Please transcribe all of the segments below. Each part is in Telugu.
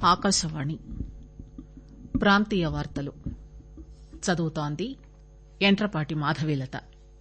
ఆకాశవాణి ప్రాంతీయ వార్తలు చదువుతోంది యంట్రపాటి మాధవీలత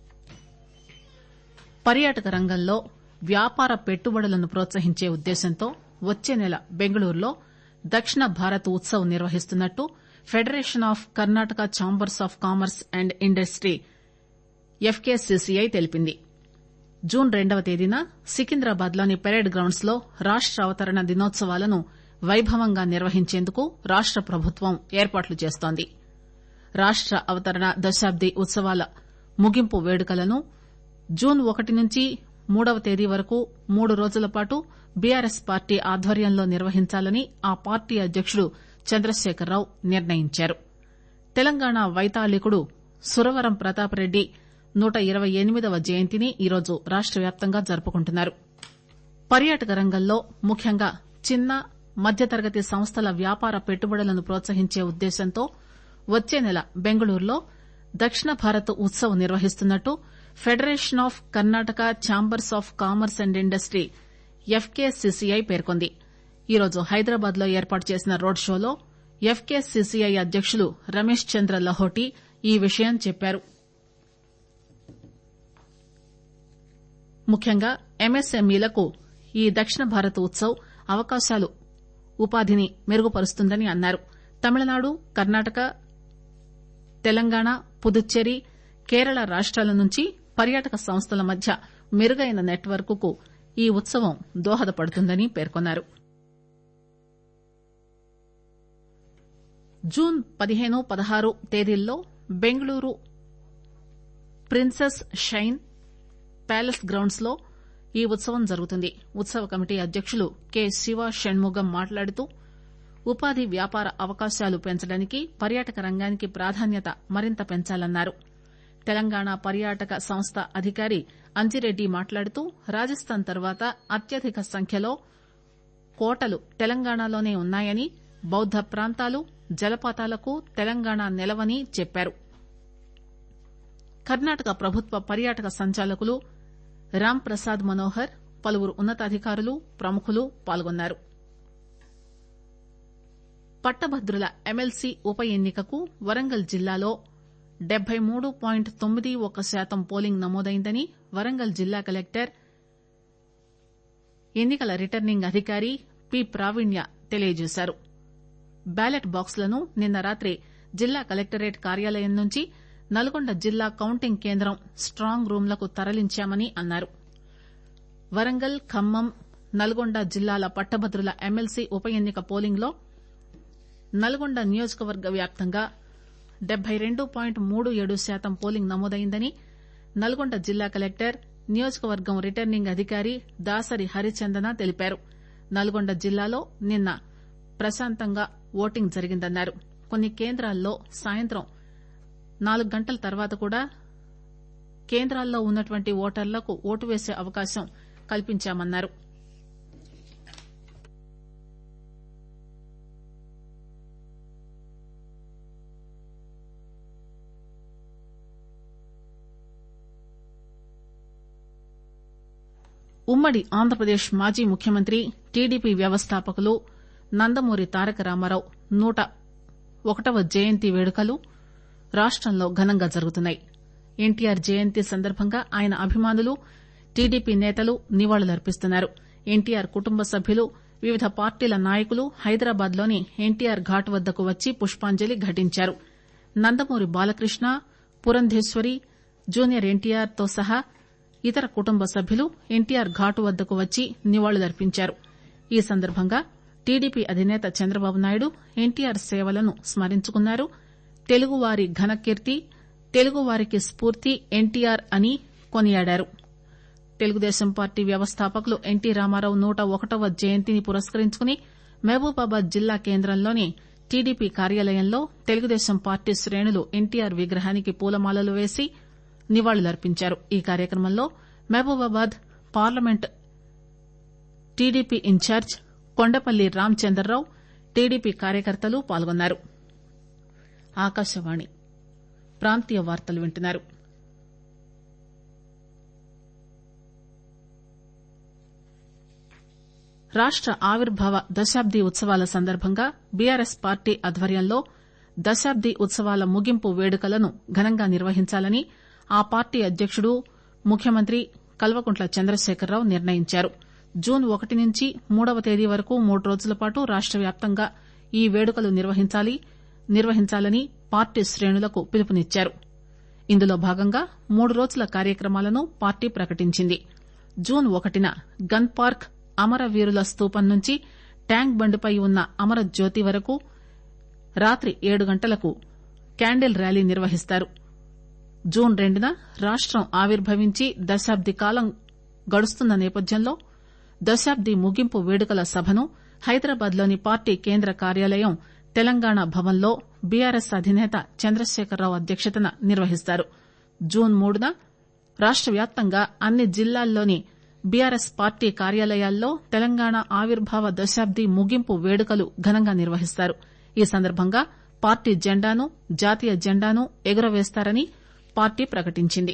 పర్యాటక రంగంలో వ్యాపార పెట్టుబడులను ప్రోత్సహించే ఉద్దేశంతో వచ్చే నెల బెంగళూరులో దక్షిణ భారత్ ఉత్సవ్ నిర్వహిస్తున్నట్టు Federation of Karnataka Chambers of Commerce and Industry FKCCI తెలిపింది జూన్ రెండవ తేదీన సికింద్రాబాద్ లోని పెరేడ్ గ్రౌండ్స్ లో రాష్ట అవతరణ దినోత్సవాలను వైభవంగా నిర్వహించేందుకు రాష్ట ప్రభుత్వం ఏర్పాట్లు చేస్తోంది రాష్ట అవతరణ దశాబ్ది ఉత్సవాల ముగింపు వేడుకలను జూన్ ఒకటి నుంచి మూడవ తేదీ వరకు మూడు రోజుల పాటు బీఆర్ఎస్ పార్టీ ఆధ్వర్యంలో నిర్వహించాలని ఆ పార్టీ అధ్యకుడు చంద్రశేఖరరావు నిర్ణయించారు తెలంగాణ వైతాళికుడు సురవరం ప్రతాపరెడ్డి నూట ఇరవై ఎనిమిదవ జయంతిని ఈరోజు రాష్ట వ్యాప్తంగా జరుపుకుంటున్నారు పర్యాటక రంగంలో ముఖ్యంగా చిన్న మధ్యతరగతి సంస్థల వ్యాపార పెట్టుబడులను ప్రోత్సహించే ఉద్దేశంతో వచ్చే నెల బెంగళూరులో దక్షిణ భారత్ ఉత్సవ్ నిర్వహిస్తున్నట్టు Federation of Karnataka Chambers of Commerce and Industry FKCCI పేర్కొంది ఈరోజు హైదరాబాద్ లో ఏర్పాటు చేసిన రోడ్ షోలో ఎఫ్కెసిసిఐ అధ్యకులు రమేష్ చంద్ర లహోటీ ఈ విషయం చెప్పారు ముఖ్యంగా ఎంఎస్ఎంఈలకు ఈ దక్షిణ భారత్ ఉత్సవ్ అవకాశాలు ఉపాధిని మెరుగుపరుస్తుందని అన్నారు తమిళనాడు కర్ణాటక తెలంగాణ పుదుచ్చేరి కేరళ రాష్టాల నుంచి పర్యాటక సంస్థల మధ్య మెరుగైన నెట్వర్క్ కు ఈ ఉత్సవం దోహదపడుతుందని పేర్కొన్నారు జూన్ పదిహేను పదహారు తేదీల్లో Bengaluru Princess Shrine Palace Grounds లో ఈ ఉత్సవం జరుగుతుంది ఉత్సవ కమిటీ అధ్యకులు కె శివ షణ్ముగం మాట్లాడుతూ ఉపాధి వ్యాపార అవకాశాలు పెంచడానికి పర్యాటక రంగానికి ప్రాధాన్యత మరింత పెంచాలన్నారు తెలంగాణ పర్యాటక సంస్థ అధికారి అంజిరెడ్డి మాట్లాడుతూ రాజస్థాన్ తర్వాత అత్యధిక సంఖ్యలో కోటలు తెలంగాణలోనే ఉన్నాయని బౌద్ద ప్రాంతాలు జలపాతాలకు తెలంగాణ నెలవని చెప్పారు కర్ణాటక ప్రభుత్వ పర్యాటక సంచాలకులు రామ్ ప్రసాద్ మనోహర్ పలువురు ఉన్నతాధికారులు ప్రముఖులు పాల్గొన్నారు పట్టభద్రుల ఎమ్మెల్సీ ఉప ఎన్నికకు వరంగల్ జిల్లాలో డెబ్బై మూడు పాయింట్ తొమ్మిది ఒక శాతం పోలింగ్ నమోదైందని వరంగల్ జిల్లా కలెక్టర్ ఎన్నికల రిటర్నింగ్ అధికారి పి ప్రావీణ్య తెలియజేశారు బ్యాలెట్ బాక్సులను నిన్న రాత్రి జిల్లా కలెక్టరేట్ కార్యాలయం నుంచి నల్గొండ జిల్లా కౌంటింగ్ కేంద్రం స్టాంగ్ రూంలకు తరలించామని అన్నారు వరంగల్ ఖమ్మం నల్గొండ జిల్లాల పట్టభద్రుల ఎమ్మెల్సీ ఉప ఎన్నిక పోలింగ్ లో నల్గొండ నియోజకవర్గ వ్యాప్తంగా డెబ్బై రెండు పాయింట్ మూడు ఏడు శాతం పోలింగ్ నమోదైందని నల్గొండ జిల్లా కలెక్టర్ నియోజకవర్గం రిటర్నింగ్ అధికారి దాసరి హరిచందన తెలిపారు నల్గొండ జిల్లాలో నిన్న ప్రశాంతంగా ఓటింగ్ జరిగిందన్నారు కొన్ని కేంద్రాల్లో సాయంత్రం నాలుగు గంటల తర్వాత కూడా కేంద్రాల్లో ఉన్నటువంటి ఓటర్లకు ఓటు వేసే అవకాశం కల్పించామన్నారు ఉమ్మడి ఆంధ్రప్రదేశ్ మాజీ ముఖ్యమంత్రి టీడీపీ వ్యవస్థాపకులు నందమూరి తారక రామారావు నూట ఒకటవ జయంతి వేడుకలు రాష్టంలో ఘనంగా జరుగుతున్నాయి ఎన్టీఆర్ జయంతి సందర్భంగా ఆయన అభిమానులు టీడీపీ నేతలు నివాళులర్పిస్తున్నారు ఎన్టీఆర్ కుటుంబ సభ్యులు వివిధ పార్టీల నాయకులు హైదరాబాద్ లోని ఎన్టీఆర్ ఘాట్ వద్దకు వచ్చి పుష్పాంజలి ఘటించారు నందమూరి బాలకృష్ణ పురంధేశ్వరి జూనియర్ ఎన్టీఆర్ తో సహా ఇతర కుటుంబ సభ్యులు ఎన్టీఆర్ ఘాటు వద్దకు వచ్చి నివాళులర్పించారు ఈ సందర్భంగా టీడీపీ అధినేత చంద్రబాబు నాయుడు ఎన్టీఆర్ సేవలను స్మరించుకున్నారు తెలుగువారి ఘనకీర్తి తెలుగువారికి స్పూర్తి ఎన్టీఆర్ అని కొనియాడారు తెలుగుదేశం పార్టీ వ్యవస్థాపకులు ఎన్టీ రామారావు నూట ఒకటవ జయంతిని పురస్కరించుకుని మహబూబాబాద్ జిల్లా కేంద్రంలోని టీడీపీ కార్యాలయంలో తెలుగుదేశం పార్టీ శ్రేణులు ఎన్టీఆర్ విగ్రహానికి పూలమాలలు వేసి నివాళులర్పించారు ఈ కార్యక్రమంలో Mahabubabad parliament TDP incharge Kondapalli Ramachandar Rao TDP కార్యకర్తలు పాల్గొన్నారు ఆకాశవాణి ప్రాంతీయ వార్తలు వింటున్నారు రాష్ట ఆవిర్భావ దశాబ్ది ఉత్సవాల సందర్భంగా బీఆర్ఎస్ పార్టీ ఆధ్వర్యంలో దశాబ్ది ఉత్సవాల ముగింపు వేడుకలను ఘనంగా నిర్వహించాలని ఆ పార్టీ అధ్యకుడు ముఖ్యమంత్రి కల్వకుంట్ల చంద్రశేఖరరావు నిర్ణయించారు జూన్ ఒకటి నుంచి మూడవ తేదీ వరకు మూడు రోజుల పాటు రాష్ట వ్యాప్తంగా ఈ వేడుకలు నిర్వహించాలని పార్టీ శ్రేణులకు పిలుపునిచ్చారు ఇందులో భాగంగా మూడు రోజుల కార్యక్రమాలను పార్టీ ప్రకటించింది జూన్ ఒకటిన గన్ పార్క్ అమరవీరుల స్తూపం నుంచి ట్యాంక్ బండ్పై ఉన్న అమర జ్యోతి వరకు రాత్రి ఏడు గంటలకు క్యాండిల్ ర్యాలీ నిర్వహిస్తారు జూన్ రెండున రాష్టం ఆవిర్భవించి దశాబ్ది కాలం గడుస్తున్న నేపథ్యంలో దశాబ్ది ముగింపు వేడుకల సభను హైదరాబాద్ లోని పార్టీ కేంద్ర కార్యాలయం తెలంగాణ భవన్లో బీఆర్ఎస్ అధినేత చంద్రశేఖరరావు అధ్యక్షతన నిర్వహిస్తారు జూన్ మూడున రాష్ట వ్యాప్తంగా అన్ని జిల్లాల్లోని బీఆర్ఎస్ పార్టీ కార్యాలయాల్లో తెలంగాణ ఆవిర్భావ దశాబ్ది ముగింపు వేడుకలు ఘనంగా నిర్వహిస్తారు ఈ సందర్భంగా పార్టీ జెండాను జాతీయ జెండాను ఎగురవేస్తారని పార్టీ ప్రకటించింది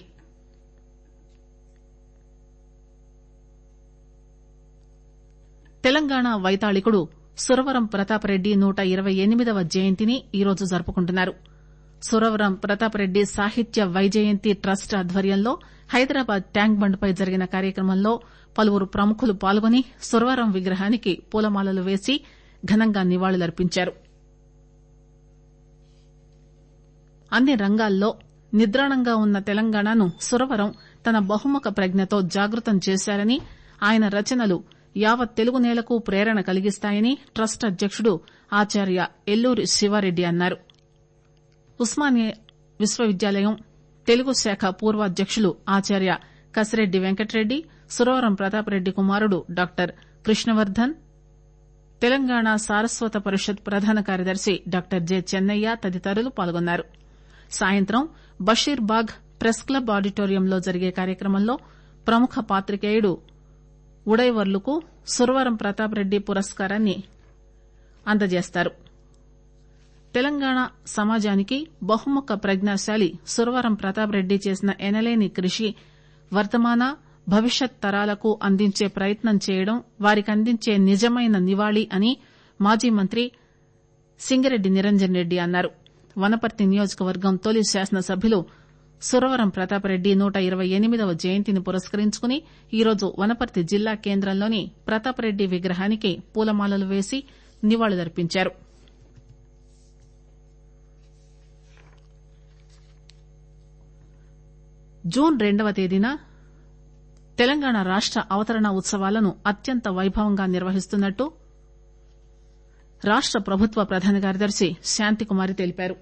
తెలంగాణ వైతాళికుడు సురవరం ప్రతాపరెడ్డి నూట ఇరవై ఎనిమిదవ జయంతిని ఈరోజు జరుపుకుంటున్నారు సురవరం ప్రతాపరెడ్డి సాహిత్య వైజయంతి ట్రస్ట్ ఆధ్వర్యంలో హైదరాబాద్ ట్యాంక్ బండ్పై జరిగిన కార్యక్రమంలో పలువురు ప్రముఖులు పాల్గొని సురవరం విగ్రహానికి పూలమాలలు వేసి ఘనంగా నివాళులర్పించారు అన్ని రంగాల్లో నిద్రాణంగా ఉన్న తెలంగాణను సురవరం తన బహుముఖ ప్రజ్ఞతో జాగృతం చేశారని ఆయన రచనలు యావత్ తెలుగు నేలకు ప్రేరణ కలిగిస్తాయని ట్రస్ట్ అధ్యకుడు ఆచార్య ఎల్లూరి శివారెడ్డి అన్నారు ఉస్మానియా విశ్వవిద్యాలయం తెలుగు శాఖ పూర్వాధ్యకులు ఆచార్య కసిరెడ్డి వెంకటరెడ్డి సురవరం ప్రతాపరెడ్డి కుమారుడు డాక్టర్ కృష్ణవర్దన్ తెలంగాణ సారస్వత పరిషత్ ప్రధాన కార్యదర్శి డాక్టర్ జె చెన్నయ్య తదితరులు పాల్గొన్నారు సాయంత్రం బషీర్బాగ్ ప్రెస్ క్లబ్ ఆడిటోరియంలో జరిగే కార్యక్రమంలో ప్రముఖ పాత్రికేయుడు ఉడైవర్లుకు సురవరం ప్రతాపరెడ్డి పురస్కారాన్ని అందజేస్తారు తెలంగాణ సమాజానికి బహుముఖ ప్రజ్ఞాశాలి సురవరం ప్రతాపరెడ్డి చేసిన ఎనలేని కృషి వర్తమాన భవిష్యత్ తరాలకు అందించే ప్రయత్నం చేయడం వారికందించే నిజమైన నివాళి అని మాజీ మంత్రి సింగిరెడ్డి నిరంజన్ రెడ్డి అన్నారు వనపర్తి నియోజకవర్గం తొలి శాసనసభ్యులు సురవరం ప్రతాపరెడ్డి నూట ఇరవై ఎనిమిదవ జయంతిని పురస్కరించుకుని ఈరోజు వనపర్తి జిల్లా కేంద్రంలోని ప్రతాపరెడ్డి విగ్రహానికి పూలమాలలు వేసి నివాళులర్పించారు జూన్ రెండవ తేదీన తెలంగాణ రాష్ట అవతరణ ఉత్సవాలను అత్యంత వైభవంగా నిర్వహిస్తున్నట్టు రాష్ట ప్రభుత్వ ప్రధాన కార్యదర్శి శాంతికుమారి తెలిపారు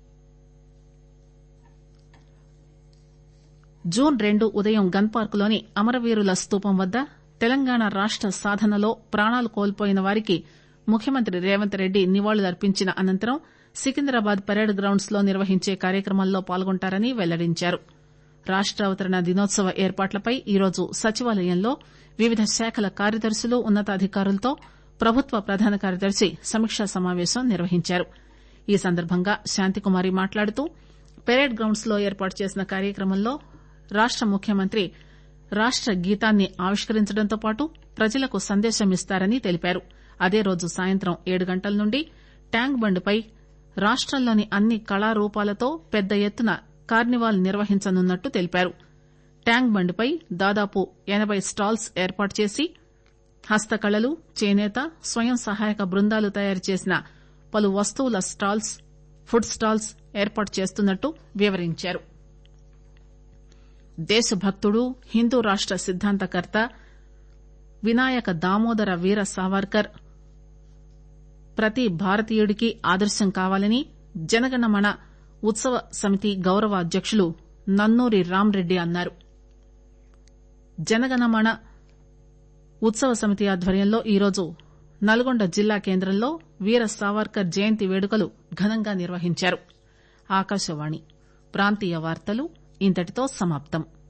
జూన్ రెండు ఉదయం గన్ పార్కులోని అమరవీరుల స్తూపం వద్ద తెలంగాణ రాష్ట సాధనలో ప్రాణాలు కోల్పోయిన వారికి ముఖ్యమంత్రి రేవంత్ రెడ్డి నివాళులర్పించిన అనంతరం సికింద్రాబాద్ పరేడ్ గ్రౌండ్స్ లో నిర్వహించే కార్యక్రమంలో పాల్గొంటారని వెల్లడించారు రాష్ట అవతరణ దినోత్సవ ఏర్పాట్లపై ఈరోజు సచివాలయంలో వివిధ శాఖల కార్యదర్శులు ఉన్నతాధికారులతో ప్రభుత్వ ప్రధాన కార్యదర్శి సమీక్షా సమావేశం నిర్వహించారు ఈ సందర్భంగా శాంతికుమారి మాట్లాడుతూ పెరేడ్ గ్రౌండ్స్ లో ఏర్పాటు చేసిన కార్యక్రమంలో రాష్ట ముఖ్యమంత్రి రాష్ట గీతాన్ని ఆవిష్కరించడంతో పాటు ప్రజలకు సందేశమిస్తారని తెలిపారు అదే రోజు సాయంత్రం ఏడు గంటల నుండి ట్యాంక్ బండ్పై రాష్టంలోని అన్ని కళారూపాలతో పెద్ద ఎత్తున కార్నివాల్ నిర్వహించనున్నట్టు తెలిపారు ట్యాంక్ బండ్పై దాదాపు ఎనబై స్టాల్స్ ఏర్పాటు చేసి హస్తకళలు చేనేత స్వయం సహాయక బృందాలు తయారు చేసిన పలు వస్తువుల స్టాల్స్ ఫుడ్ స్టాల్స్ ఏర్పాటు చేస్తున్నట్టు వివరించారు దేశభక్తుడు హిందూ రాష్ట సిద్దాంతకర్త వినాయక దామోదర వీర సావర్కర్ ప్రతి భారతీయుడికి ఆదర్శం కావాలని జనగణమన ఉత్సవ సమితి గౌరవ అధ్యకులు నన్నూరి రాంరెడ్డి అన్నారు జనగణమన ఉత్సవ సమితి ఆధ్వర్యంలో ఈరోజు నల్గొండ జిల్లా కేంద్రంలో వీర సావర్కర్ జయంతి వేడుకలు ఘనంగా నిర్వహించారు ఆకాశవాణి ప్రాంతీయ వార్తలు ఇంతటితో సమాప్తం